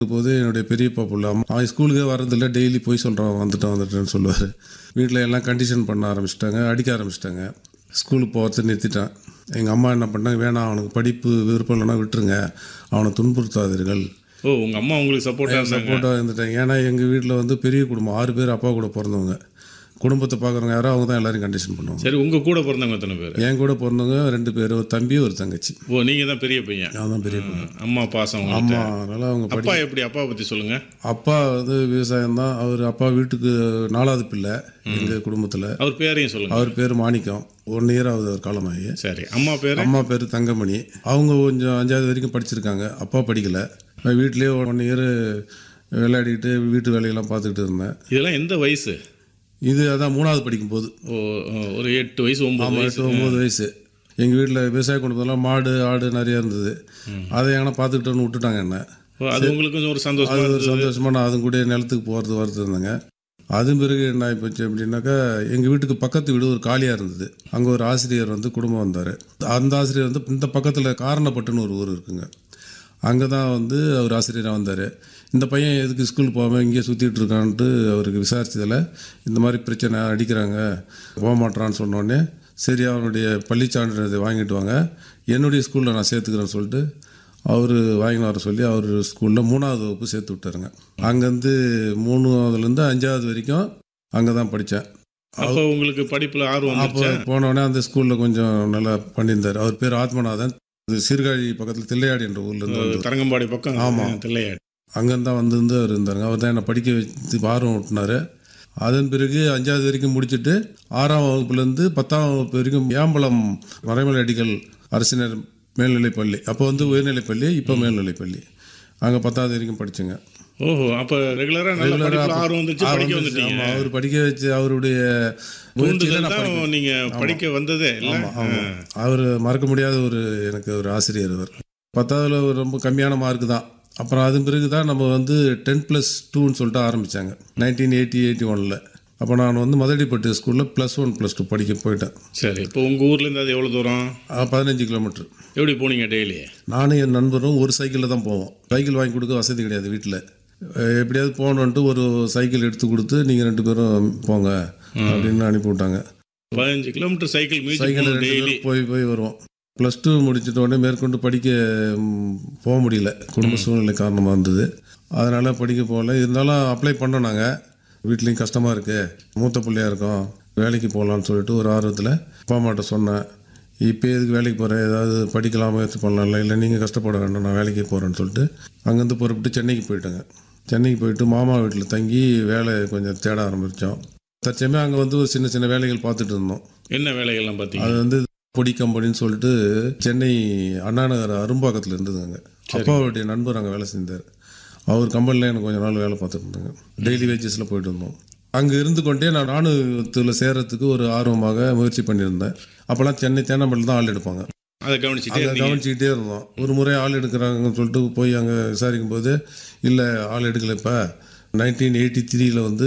போது என்னுடைய பெரியப்பா புள்ள அம்மா அவன் ஸ்கூலுக்கே வரதில்ல டெய்லி போய் சொல்கிறான் வந்துட்டேன் வந்துட்டேன்னு சொல்லுவார் வீட்டில் எல்லாம் கண்டிஷன் பண்ண ஆரம்பிச்சிட்டாங்க அடிக்க ஆரம்பிச்சிட்டாங்க ஸ்கூலுக்கு போகிறத நிறுத்திட்டான் எங்கள் அம்மா என்ன பண்ணாங்க வேணாம் அவனுக்கு படிப்பு விருப்பம் இல்லைன்னா விட்டுருங்க அவனை துன்புறுத்தாதீர்கள் ஓ உங்க அம்மா உங்களுக்கு சப்போர்ட்டா இருந்தாங்க சப்போர்ட்டாக இருந்துட்டாங்க ஏன்னா எங்கள் வீட்டில் வந்து பெரிய குடும்பம் ஆறு பேர் அப்பா கூட பிறந்தவங்க குடும்பத்தை பார்க்குறவங்க யாரோ அவங்க தான் எல்லாரையும் கண்டிஷன் பண்ணுவாங்க சரி உங்க கூட பிறந்தவங்க எத்தனை பேர் என் கூட பிறந்தவங்க ரெண்டு பேர் ஒரு தம்பி ஒரு தங்கச்சி ஓ நீங்க தான் பெரிய பையன் நான் தான் பெரிய பொண்ணு அம்மா பாசம் அம்மா உங்கள்கிட்ட அதனால் அவங்க படி அப்பா எப்படி அப்பா பத்தி சொல்லுங்க அப்பா வந்து விவசாயம் தான் அவர் அப்பா வீட்டுக்கு நாலாவது பிள்ளை எங்கள் குடும்பத்தில் அவர் பேரையும் சொல்லுங்க அவர் பேர் மாணிக்கம் ஒன் இயர் ஆகுது அவர் காலமாகி சரி அம்மா பேரு அம்மா பேர் தங்கமணி அவங்க கொஞ்சம் அஞ்சாவது வரைக்கும் படிச்சிருக்காங்க அப்பா படிக்கலை நான் வீட்லேயே ஒன் இயர் விளையாடிக்கிட்டு வீட்டு வேலையெல்லாம் பார்த்துக்கிட்டு இருந்தேன் இதெல்லாம் எந்த வயசு இது அதான் மூணாவது படிக்கும்போது ஓ ஓ, ஒரு எட்டு வயசு ஒன்பது ஆமாம் வயசு எட்டு ஒம்பது வயசு எங்கள் வீட்டில் விவசாய குடும்பத்தெல்லாம் மாடு ஆடு நிறைய இருந்தது அதை எங்கன்னா பார்த்துக்கிட்டோன்னு விட்டுட்டாங்க என்ன ஓ, அது உங்களுக்கு கொஞ்சம் ஒரு சந்தோஷமா அது ஒரு இருந்தது சந்தோஷமா நான் அதுவும் கூட நிலத்துக்கு போகிறது வரது இருந்தேங்க அதன் பிறகு என்ன ஆகிப்போச்சு அப்படின்னாக்கா எங்கள் வீட்டுக்கு பக்கத்து வீடு ஒரு காலியாக இருந்தது அங்கே ஒரு ஆசிரியர் வந்து குடும்பம் வந்தார் அந்த ஆசிரியர் வந்து இந்த பக்கத்தில் காரணப்பட்டுன்னு ஒரு ஊர் இருக்குங்க அங்கே தான் வந்து அவர் ஆசிரியராக வந்தார் இந்த பையன் எதுக்கு ஸ்கூல் போகாமல் இங்கே சுற்றிட்டு இருக்கான்ட்டு அவருக்கு விசாரிச்சதில் இந்த மாதிரி பிரச்சனை அடிக்கிறாங்க போக மாட்டான்னு சொன்னோடனே சரி அவனுடைய பள்ளி சான்றிதழை வாங்கிட்டு வாங்க என்னுடைய ஸ்கூலில் நான் சேர்த்துக்கிறேன்னு சொல்லிட்டு அவர் வாங்கிட்டு வர சொல்லி அவர் ஸ்கூலில் மூணாவது வகுப்பு சேர்த்து விட்டாருங்க அங்கேருந்து மூணாவதுலேருந்து அஞ்சாவது வரைக்கும் அங்கே தான் படித்தேன் அப்போ உங்களுக்கு படிப்புல ஆர்வம் அப்போ வந்துச்சா போனோடனே அந்த ஸ்கூலில் கொஞ்சம் நல்லா பண்ணியிருந்தார் அவர் பேர் ஆத்மநாதன் இது சீர்காழி பக்கத்தில் தில்லையாடி என்ற ஊர்லேருந்து வந்து தரங்கம்பாடி பக்கம் ஆமா. தில்லையாடி அங்கேருந்து தான் வந்திருந்து அவர் இருந்தாருங்க அவர் தான் என்னை படிக்க வச்சு ஆர்வம் விட்டினார் அதன் பிறகு அஞ்சாவது வரைக்கும் முடிச்சுட்டு ஆறாம் வகுப்புலேருந்து பத்தாம் வகுப்பு வரைக்கும் ஏம்பலம் மறைமலை அடிகள் அரசினர் மேல்நிலைப்பள்ளி அப்போ வந்து உயர்நிலைப்பள்ளி இப்போ மேல்நிலைப்பள்ளி அங்கே பத்தாவது வரைக்கும் படித்தேங்க ஓஹோ அப்ப ரெகுலரா நல்ல படிப்புல ஆர்வம் வந்துச்சு படிக்க வந்துட்டீங்க ஆமாம் அவர் படிக்க வச்சு அவருடைய முயற்சியில தூண்டுதல் நான் தான் படிக்க- நீங்க படிக்க வந்ததே இல்ல ஆமாம் அவர் மறக்க முடியாத ஒரு எனக்கு ஒரு ஆசிரியர் அவர் பத்தாவதுல ஒரு ரொம்ப கம்மியான மார்க் தான் அப்புறம் அதன் பிறகு தான் நம்ம வந்து டென் ப்ளஸ் டூன்னு சொல்லிட்டு ஆரம்பித்தாங்க நைன்டீன் எயிட்டி எயிட்டி ஒனில் அப்போ நான் வந்து மதடிப்பட்டு ஸ்கூலில் ப்ளஸ் ஒன் ப்ளஸ் டூ படிக்க போயிட்டேன் சரி இப்போ உங்க ஊர்ல இருந்து அது எவ்வளவு தூரம் அஹ் பதினஞ்சு கிலோமீட்டர் எப்படி போனீங்க டெய்லி நானும் என் நண்பரும் ஒரு சைக்கிளில் தான் போவோம் சைக்கிள் வாங்கி கொடுக்க வசதி கிடையாது வீட்டில் எப்படியாவது போகணுன்ட்டு ஒரு சைக்கிள் எடுத்து கொடுத்து நீங்கள் ரெண்டு பேரும் போங்க அப்படின்னு அனுப்பி விட்டாங்க பதினஞ்சு கிலோமீட்டர் சைக்கிள் மியூசிக் சைக்கிள் போகணும் ரெண்டு டெய்லி பேரும் போய் போய் வருவோம் ப்ளஸ் டூ முடிச்சிட்ட உடனே மேற்கொண்டு படிக்க ம், போக முடியல குடும்ப சூழ்நிலை காரணமாக இருந்தது அதனால் படிக்க போகல இருந்தாலும் அப்ளை பண்ணோம் நாங்கள் வீட்லேயும் கஷ்டமாக இருக்குது மூத்த பிள்ளையா இருக்கோம் வேலைக்கு போகலான்னு சொல்லிட்டு ஒரு ஆர்வத்தில் அப்பா அம்மாட்ட சொன்னேன் இப்போ எதுக்கு வேலைக்கு போகிறேன் ஏதாவது படிக்கலாம் முயற்சி பண்ணலாம்ல இல்லை நீங்கள் கஷ்டப்பட வேண்டாம் நான் வேலைக்கு போகிறேன்னு சொல்லிட்டு அங்கேருந்து புறப்பட்டு சென்னைக்கு போயிட்டேங்க சென்னைக்கு போயிட்டு மாமா வீட்டில் தங்கி வேலை கொஞ்சம் தேட ஆரம்பித்தோம் தற்சமயம் அங்கே வந்து ஒரு சின்ன சின்ன வேலைகள் பார்த்துட்டு இருந்தோம் என்ன வேலைகள்லாம் பார்த்தீங்க அது வந்து பொடி கம்பெனின்னு சொல்லிட்டு சென்னை அண்ணா நகர் அரும்பாக்கத்தில் இருந்ததுங்க அப்பாவுடைய நண்பர் அங்கே வேலை செஞ்சார் அவர் கம்பெனியில் எனக்கு கொஞ்ச நாள் வேலை பார்த்துட்டு இருந்தாங்க டெய்லி வேஜஸில் போயிட்டு இருந்தோம் அங்கே இருந்து கொண்டே நான் ராணுவத்தில் சேர்றதுக்கு ஒரு ஆர்வமாக முயற்சி பண்ணியிருந்தேன் அப்போல்லாம் சென்னை தேனாம்பேட்டில் தான் ஆள் எடுப்பாங்க அதை கவனிச்சுட்டே அங்கே இருந்தீங்க கவனிச்சிக்கிட்டே இருந்தோம் ஒரு முறை ஆள் எடுக்கிறாங்கன்னு சொல்லிட்டு போய் அங்கே விசாரிக்கும் போது இல்லை ஆள் எடுக்கல இப்போ நைன்டீன் எயிட்டி த்ரீயில் வந்து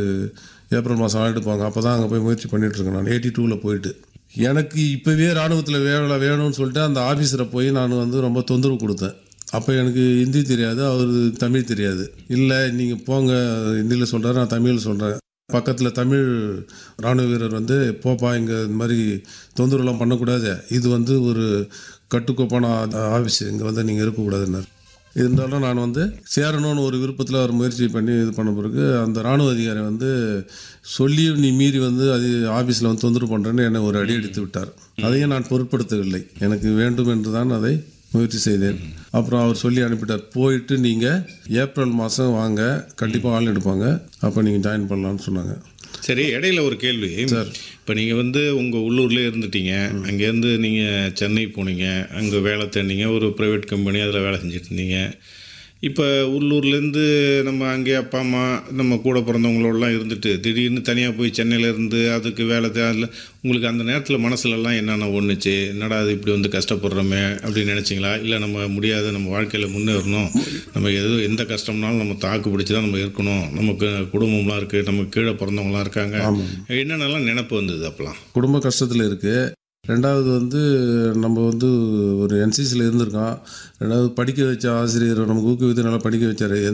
ஏப்ரல் மாதம் ஆள் எடுப்பாங்க அப்போ தான் அங்கே போய் முயற்சி பண்ணிட்டு இருக்கேன் நான் எயிட்டி டூவில் போயிட்டு எனக்கு இப்போவே ராணுவத்தில் வேலை வேணும்னு சொல்லிட்டு அந்த ஆஃபீஸரை போய் நான் வந்து ரொம்ப தொந்தரவு கொடுத்தேன் அப்போ எனக்கு ஹிந்தி தெரியாது அவர் தமிழ் தெரியாது இல்லை நீங்கள் போங்க ஹிந்தியில் சொல்கிறாரு நான் தமிழில் சொல்கிறேன் பக்கத்தில் தமிழ் ராணுவ வீரர் வந்து போப்பா இங்கே இந்த மாதிரி தொந்தரவுலாம் பண்ணக்கூடாது இது வந்து ஒரு கட்டுக்கோப்பான ஆஃபீஸ் இங்கே வந்து நீங்கள் இருக்கக்கூடாதுன்னாரு இருந்தாலும் நான் வந்து சேரணும்னு ஒரு விருப்பத்தில் ஒரு முயற்சி பண்ணி இது பண்ண பிறகு அந்த ராணுவ அதிகாரி வந்து சொல்லியும் நீ மீறி வந்து அது ஆஃபீஸில் வந்து தொந்தரவு பண்ணுறேன்னு என்னை ஒரு அடி எடுத்து விட்டார் அதையும் நான் பொருட்படுத்தவில்லை எனக்கு வேண்டும் என்று தான் அதை முயற்சி செய்தேன் அப்புறம் அவர் சொல்லி அனுப்பிட்டார் போயிட்டு நீங்கள் ஏப்ரல் மாதம் வாங்க கண்டிப்பாக ஆள் எடுப்பாங்க அப்போ நீங்கள் ஜாயின் பண்ணலான்னு சொன்னாங்க சரி இடையில ஒரு கேள்வி இப்போ நீங்கள் வந்து உங்கள் உள்ளூர்லேயே இருந்துட்டீங்க அங்கேருந்து நீங்கள் சென்னை போனீங்க அங்கே வேலை தேடினீங்க ஒரு ப்ரைவேட் கம்பெனி அதில் வேலை செஞ்சுட்டு இருந்தீங்க இப்போ உள்ளூர்லேருந்து நம்ம அங்கே அப்பா அம்மா நம்ம கூட பிறந்தவங்களோடலாம் இருந்துட்டு திடீர்னு தனியாக போய் சென்னையில் இருந்து அதுக்கு வேலை தேடல உங்களுக்கு அந்த நேரத்தில் மனசுலலாம் என்னென்ன ஒன்றுச்சு என்னடா அது இப்படி வந்து கஷ்டப்படுறோமே அப்படின்னு நினச்சிங்களா இல்லை நம்ம முடியாது நம்ம வாழ்க்கையில் முன்னேறணும் நம்ம எது எந்த கஷ்டம்னாலும் நம்ம தாக்கு பிடிச்சி தான் நம்ம இருக்கணும் நமக்கு குடும்பம்லாம் இருக்குது நமக்கு கீழே பிறந்தவங்களாம் இருக்காங்க என்னென்னலாம் நினப்பு வந்தது அப்போலாம் குடும்ப கஷ்டத்தில் இருக்குது ரெண்டாவது வந்து நம்ம வந்து ஒரு என்சிசியில் இருந்திருக்கோம் ரெண்டாவது படிக்க வச்ச ஆசிரியர் நமக்கு ஊக்குவித்து நல்லா படிக்க வச்சார்